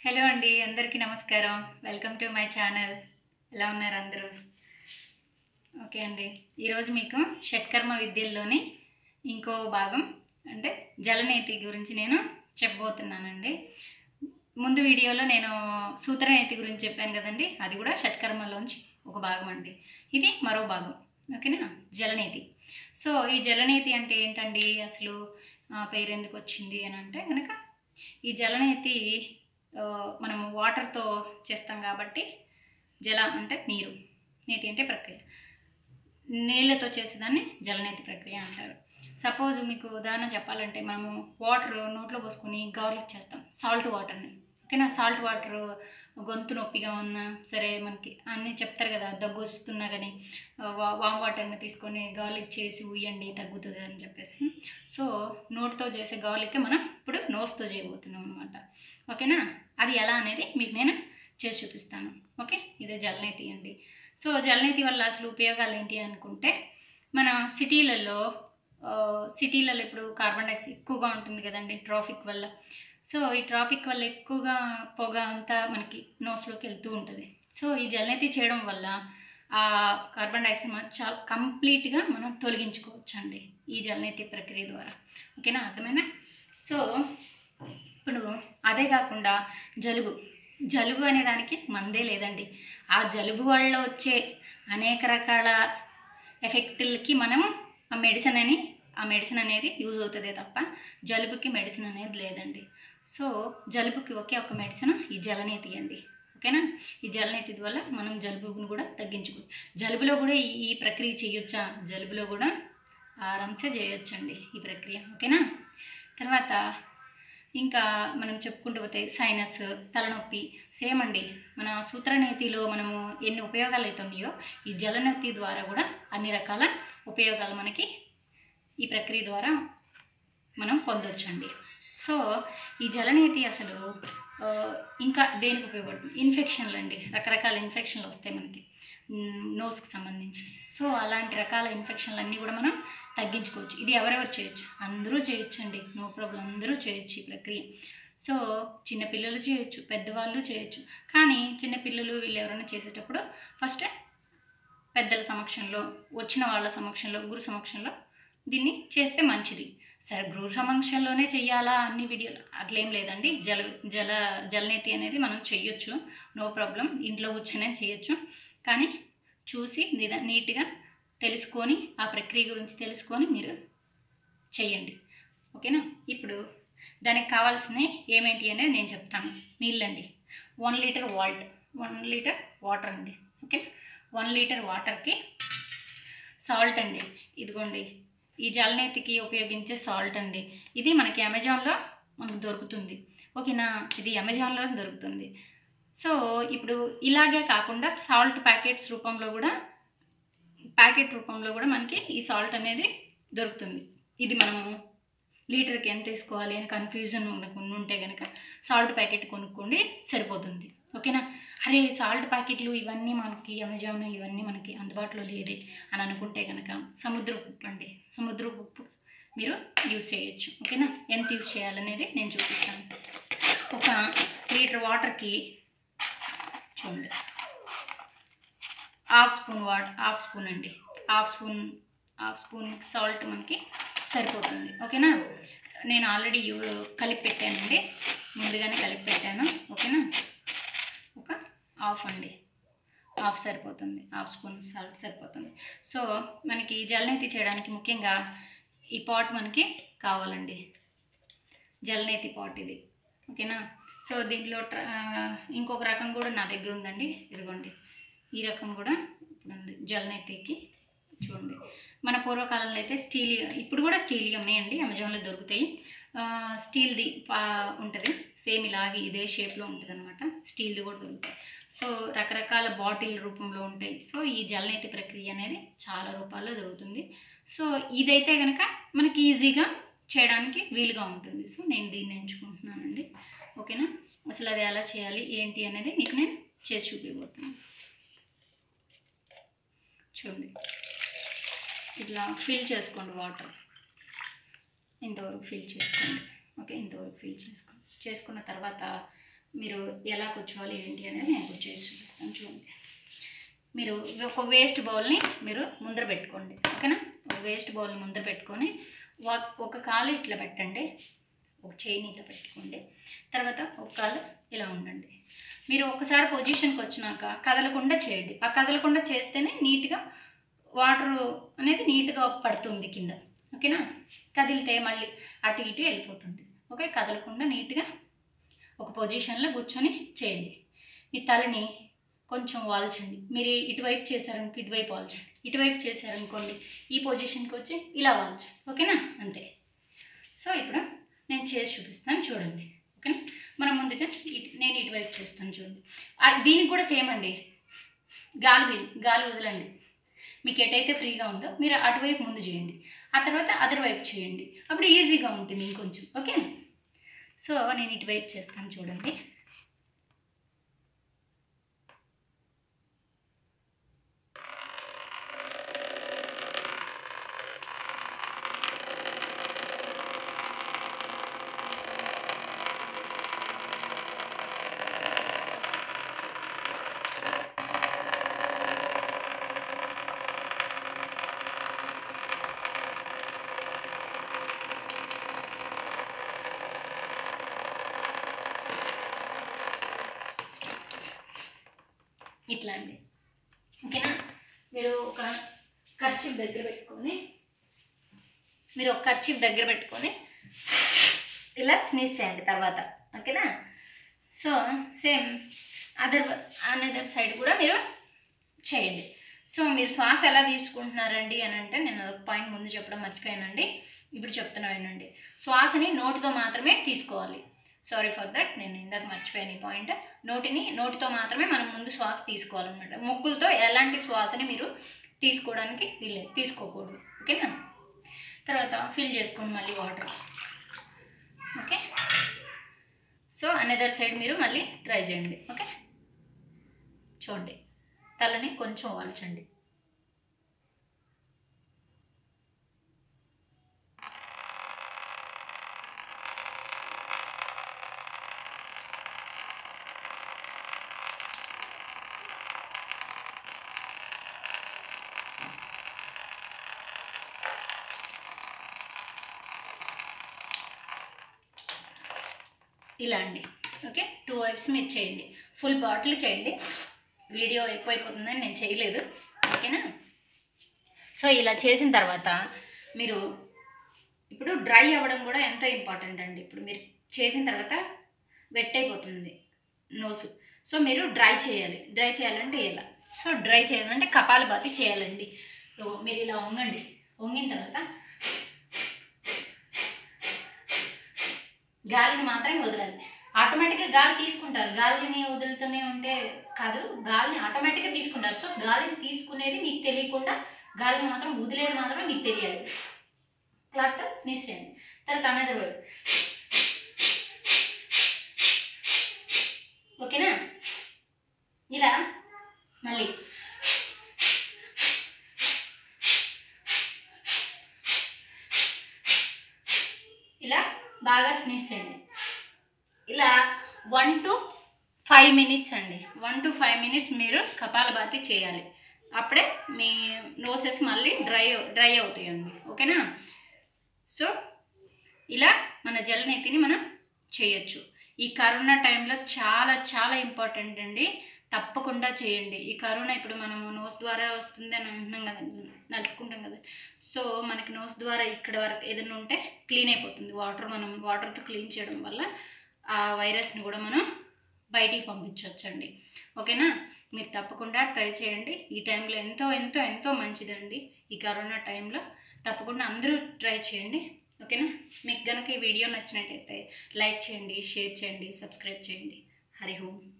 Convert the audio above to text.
hello అండి అందరికీ నమస్కారం వెల్కమ్ టు మై ఛానల్ ఎలా ఉన్నారు అందరూ ఓకే అండి ఈరోజు మీకు షట్కర్మ విద్యల్లోని ఇంకో భాగం అంటే జలనేతి గురించి నేను చెప్పబోతున్నానండి ముందు వీడియోలో నేను సూత్రనేతి గురించి చెప్పాను కదండి అది కూడా షట్కర్మలోంచి ఒక భాగం అండి ఇది మరో భాగం ఓకేనా జలనేతి సో ఈ జలనేతి అంటే ఏంటండి అసలు ఆ పేరు ఎందుకు వచ్చింది అని అంటే కనుక ఈ జలనేతి ఆ, మనం వాటర్తో చేస్తాం కాబట్టి జల అంటే నీరు నేతి అంటే ప్రక్రియ నీళ్ళతో చేసేదాన్ని జలనేతి ప్రక్రియ అంటారు సపోజ్ మీకు ఉదాహరణ చెప్పాలంటే మనము వాటర్ నోట్లో పోసుకొని గార్లిక్ చేస్తాం సాల్ట్ వాటర్ని ఓకేనా సాల్ట్ వాటర్ గొంతు నొప్పిగా ఉన్నా సరే మనకి అన్నీ చెప్తారు కదా దగ్గు వస్తున్నా కానీ వామ్ వాటర్ని తీసుకొని గార్లిక్ చేసి ఉయ్యండి తగ్గుతుంది అని చెప్పేసి సో నోటితో చేసే గార్లిక్ మనం ఇప్పుడు నోస్తో చేయబోతున్నాం అనమాట ఓకేనా అది ఎలా అనేది మీకు నేను చేసి చూపిస్తాను ఓకే ఇదే జలనేతి అండి సో జలనేతి వల్ల అసలు ఉపయోగాలు ఏంటి అనుకుంటే మన సిటీలలో ఆ, సిటీలలో ఇప్పుడు కార్బన్ డైఆక్సైడ్ ఎక్కువగా ఉంటుంది కదండి ట్రాఫిక్ వల్ల సో ఈ ట్రాఫిక్ వల్ల ఎక్కువగా పొగ అంతా మనకి నోస్లోకి వెళ్తూ ఉంటుంది సో ఈ జలనేతి చేయడం వల్ల ఆ కార్బన్ డైఆక్సైడ్ మనం చాలా కంప్లీట్గా మనం తొలగించుకోవచ్చు అండి ఈ జలనేతి ప్రక్రియ ద్వారా ఓకేనా అర్థమైనా సో ఇప్పుడు అదే కాకుండా జలుబు జలుబు అనే దానికి మందే లేదండి ఆ జలుబు వల్ల వచ్చే అనేక రకాల ఎఫెక్టులకి మనము ఆ మెడిసిన్ అని ఆ మెడిసిన్ అనేది యూజ్ అవుతుందే తప్ప జలుబుకి మెడిసిన్ అనేది లేదండి సో జలుబుకి ఒకే ఒక మెడిసిన్ ఈ జలనేతి అండి ఓకేనా ఈ జలనేతి వల్ల మనం జలుబును కూడా తగ్గించుకో జలుబులో కూడా ఈ ఈ ప్రక్రియ చేయొచ్చా జలుబులో కూడా ఆరామ్సే చేయొచ్చండి ఈ ప్రక్రియ ఓకేనా తర్వాత ఇంకా మనం చెప్పుకుంటూ పోతే సైనస్ తలనొప్పి సేమ్ అండి మన సూత్రనేతిలో మనము ఎన్ని ఉపయోగాలు అయితే ఉన్నాయో ఈ జలనేతి ద్వారా కూడా అన్ని రకాల ఉపయోగాలు మనకి ఈ ప్రక్రియ ద్వారా మనం పొందొచ్చండి సో ఈ జలనేతి అసలు ఆ, ఇంకా దేనికి ఉపయోగపడుతుంది ఇన్ఫెక్షన్లు అండి రకరకాల ఇన్ఫెక్షన్లు వస్తాయి మనకి నోస్కి సంబంధించి సో అలాంటి రకాల ఇన్ఫెక్షన్లు అన్నీ కూడా మనం తగ్గించుకోవచ్చు ఇది ఎవరెవరు చేయొచ్చు అందరూ చేయొచ్చు అండి నో ప్రాబ్లం అందరూ చేయొచ్చు ఈ ప్రక్రియ సో చిన్నపిల్లలు చేయొచ్చు పెద్దవాళ్ళు చేయొచ్చు కానీ చిన్నపిల్లలు వీళ్ళు ఎవరైనా చేసేటప్పుడు ఫస్ట్ పెద్దల సమక్షంలో వచ్చిన వాళ్ళ సమక్షంలో గురు సమక్షంలో దీన్ని చేస్తే మంచిది సరే గృహ సమక్షంలోనే చెయ్యాలా అన్ని వీడియోలు అట్లేం లేదండి జల జల జలనేతి అనేది మనం చెయ్యొచ్చు నో ప్రాబ్లం ఇంట్లో కూర్చొనే చేయొచ్చు కానీ చూసి నిదా నీట్గా తెలుసుకొని ఆ ప్రక్రియ గురించి తెలుసుకొని మీరు చెయ్యండి ఓకేనా ఇప్పుడు దానికి కావాల్సినవి ఏమేంటి అనేది నేను చెప్తాను నీళ్ళండి వన్ లీటర్ వాల్ట్ వన్ లీటర్ వాటర్ అండి ఓకే వన్ లీటర్ వాటర్కి సాల్ట్ అండి ఇదిగోండి ఈ జలనేతికి ఉపయోగించే సాల్ట్ అండి ఇది మనకి అమెజాన్లో మనకు దొరుకుతుంది ఓకేనా ఇది అమెజాన్లో దొరుకుతుంది సో ఇప్పుడు ఇలాగే కాకుండా సాల్ట్ ప్యాకెట్స్ రూపంలో కూడా ప్యాకెట్ రూపంలో కూడా మనకి ఈ సాల్ట్ అనేది దొరుకుతుంది ఇది మనము లీటర్కి ఎంత తీసుకోవాలి అని కన్ఫ్యూజన్ మనకు ఉంటే కనుక సాల్ట్ ప్యాకెట్ కొనుక్కోండి సరిపోతుంది ఓకేనా అరే సాల్ట్ ప్యాకెట్లు ఇవన్నీ మనకి అమెజాన్ ఇవన్నీ మనకి అందుబాటులో లేదే అని అనుకుంటే కనుక సముద్రపు ఉప్పు అండి సముద్రపు ఉప్పు మీరు యూస్ చేయొచ్చు ఓకేనా ఎంత యూస్ చేయాలనేది నేను చూపిస్తాను ఒక లీటర్ వాటర్కి చూడండి half spoon what half spoon అండి half spoon half spoon salt మనకి సరిపోతుంది ఓకేనా నేను ఆల్రెడీ యూ కలిపి పెట్టానండి ముందుగానే కలిపి పెట్టాను ఓకేనా ఒక హాఫ్ అండి హాఫ్ సరిపోతుంది హాఫ్ స్పూన్ సాల్ట్ సరిపోతుంది సో మనకి జలనేతి చేయడానికి ముఖ్యంగా ఈ పాట్ మనకి కావాలండి జలనేతి పాట్ ఇది ఓకేనా సో దీంట్లో ట్ర- ఆ, ఇంకొక రకం కూడా నా దగ్గర ఉందండి ఇదిగోండి ఈ రకం కూడా ఇప్పుడు ఉంది జలనేతికి చూడండి మన పూర్వకాలంలో అయితే స్టీల్ ఇప్పుడు కూడా స్టీల్ ఉన్నాయండి అమెజాన్లో దొరుకుతాయి ఆ, స్టీల్ది పా ఉంటుంది సేమ్ ఇలాగే ఇదే షేప్లో ఉంటుంది అనమాట స్టీల్ది కూడా దొరుకుతాయి సో రకరకాల బాటిల్ రూపంలో ఉంటాయి సో ఈ జలనేతి ప్రక్రియ అనేది చాలా రూపాల్లో దొరుకుతుంది సో ఇదైతే కనుక మనకి ఈజీగా చేయడానికి వీలుగా ఉంటుంది సో నేను దీన్ని ఎంచుకుంటున్నానండి ఓకేనా అసలు అది ఎలా చేయాలి ఏంటి అనేది మీకు నేను చేసి చూపించబోతున్నాను చూడండి ఇట్లా ఫిల్ చేసుకోండి వాటర్ ఇంతవరకు ఫిల్ చేసుకోండి ఓకే ఇంతవరకు ఫిల్ చేసుకోండి చేసుకున్న తర్వాత మీరు ఎలా కూర్చోవాలి ఏంటి అనేది నేను కూర్చోసి చూపిస్తాను చూడండి మీరు ఒక వేస్ట్ బౌల్ని మీరు ముందర పెట్టుకోండి ఓకేనా ఒక వేస్ట్ బౌల్ని ముందర పెట్టుకొని ఒక- ఒక కాలు ఇట్లా పెట్టండి ఒక చేయిని ఇట్లా పెట్టుకోండి తర్వాత ఒక కాలు ఇలా ఉండండి మీరు ఒకసారి పొజిషన్కి వచ్చినాక కదలకుండా చేయండి ఆ కదలకుండా చేస్తేనే నీట్గా వాటర్ అనేది నీట్గా పడుతుంది కింద ఓకేనా కదిలితే మళ్ళీ అటు ఇటు వెళ్ళిపోతుంది ఓకే కదలకుండా నీట్గా ఒక పొజిషన్లో కూర్చొని చేయండి మీ తలని కొంచెం వాల్చండి మీరు ఇటువైపు చేశారనుకో ఇటువైపు వాల్చండి ఇటువైపు చేశారనుకోండి ఈ పొజిషన్కి వచ్చి ఇలా వాల్చండి ఓకేనా అంతే సో ఇప్పుడు నేను చేసి చూపిస్తాను చూడండి ఓకేనా మనం ముందుగా ఇటు నేను ఇటువైపు చేస్తాను చూడండి ఆ, దీనికి కూడా సేమ్ అండి గాలి వీ- గాలి వదలండి మీకు ఎటైతే ఫ్రీగా ఉందో మీరు అటువైపు ముందు చేయండి ఆ తర్వాత అదర్ వైపు చేయండి అప్పుడు ఈజీగా ఉంటుంది ఇంకొంచెం ఓకే సో నేను ఇటువైపు చేస్తాను చూడండి ఇట్లా అండి ఓకేనా మీరు ఒక ఖర్చీఫ్ దగ్గర పెట్టుకొని మీరు ఒక ఖర్చీఫ్ దగ్గర పెట్టుకొని ఇలా స్నీజ్ చేయండి తర్వాత ఓకేనా so same other another side కూడా మీరు చేయండి సో మీరు శ్వాస ఎలా తీసుకుంటున్నారండి అని అంటే నేను ఒక పాయింట్ ముందు చెప్పడం మర్చిపోయానండి ఇప్పుడు చెప్తున్నా వినండి శ్వాసని నోటితో మాత్రమే తీసుకోవాలి సారీ ఫర్ దట్ నేను ఇందాక మర్చిపోయాను ఈ పాయింట్ నోటిని నోటితో మాత్రమే మనం ముందు శ్వాస తీసుకోవాలన్నమాట ముక్కులతో ఎలాంటి శ్వాసని మీరు తీసుకోవడానికి వీల్లేదు తీసుకోకూడదు ఓకేనా తర్వాత ఫిల్ చేసుకోండి మళ్ళీ water okay so another side మీరు మళ్ళీ ట్రై చేయండి ఓకే చూడండి తలని కొంచెం వాల్చండి ఇలా అండి ఓకే టూ వైప్స్ మీరు చేయండి ఫుల్ బాటిల్ చేయండి వీడియో ఎక్కువైపోతుందని నేను చేయలేదు ఓకేనా సో ఇలా చేసిన తర్వాత మీరు ఇప్పుడు డ్రై అవ్వడం కూడా ఎంతో ఇంపార్టెంట్ అండి ఇప్పుడు మీరు చేసిన తర్వాత వెట్ అయిపోతుంది నోసు సో మీరు డ్రై చేయాలి డ్రై చేయాలంటే ఇలా సో డ్రై చేయాలంటే కపాలభాతి చేయాలండి ఇదిగో మీరు ఇలా వంగండి వంగిన తర్వాత గాలిని మాత్రమే వదలాలి ఆటోమేటిక్గా గాలి తీసుకుంటారు గాలిని వదులుతూనే ఉంటే కాదు గాలిని ఆటోమేటిక్గా తీసుకుంటారు సో గాలిని తీసుకునేది మీకు తెలియకుండా గాలిని మాత్రం వదిలేది మాత్రం మీకు తెలియాలి క్లాట్ స్నీస్ చేయండి తర్వాత అనదర్ వైపు ఓకేనా ఇలా మళ్ళీ ఇలా బాగా స్నీస్ చేయండి ఇలా వన్ టు ఫైవ్ మినిట్స్ అండి వన్ టు ఫైవ్ మినిట్స్ మీరు కపాలభాతి చేయాలి అప్పుడే మీ నోసెస్ మళ్ళీ డ్రై డ్రై అవుతాయండి ఓకేనా సో ఇలా మన జలనీతిని మనం చేయొచ్చు ఈ కరోనా టైంలో చాలా చాలా ఇంపార్టెంట్ అండి తప్పకుండా చేయండి ఈ కరోనా ఇప్పుడు మనము నోస్ ద్వారా వస్తుంది అని అంటున్నాం కదా నలుపుకుంటాం కదా సో మనకి నోస్ ద్వారా ఇక్కడ వరకు ఏదైనా ఉంటే క్లీన్ అయిపోతుంది వాటర్ మనం వాటర్తో క్లీన్ చేయడం వల్ల ఆ వైరస్ని కూడా మనం బయటికి పంపించవచ్చండి ఓకేనా మీరు తప్పకుండా ట్రై చేయండి ఈ టైంలో ఎంతో ఎంతో ఎంతో మంచిదండి ఈ కరోనా టైంలో తప్పకుండా అందరూ ట్రై చేయండి ఓకేనా మీకు కనుక ఈ వీడియో నచ్చినట్టయితే లైక్ చేయండి షేర్ చేయండి సబ్స్క్రైబ్ చేయండి హరి ఓం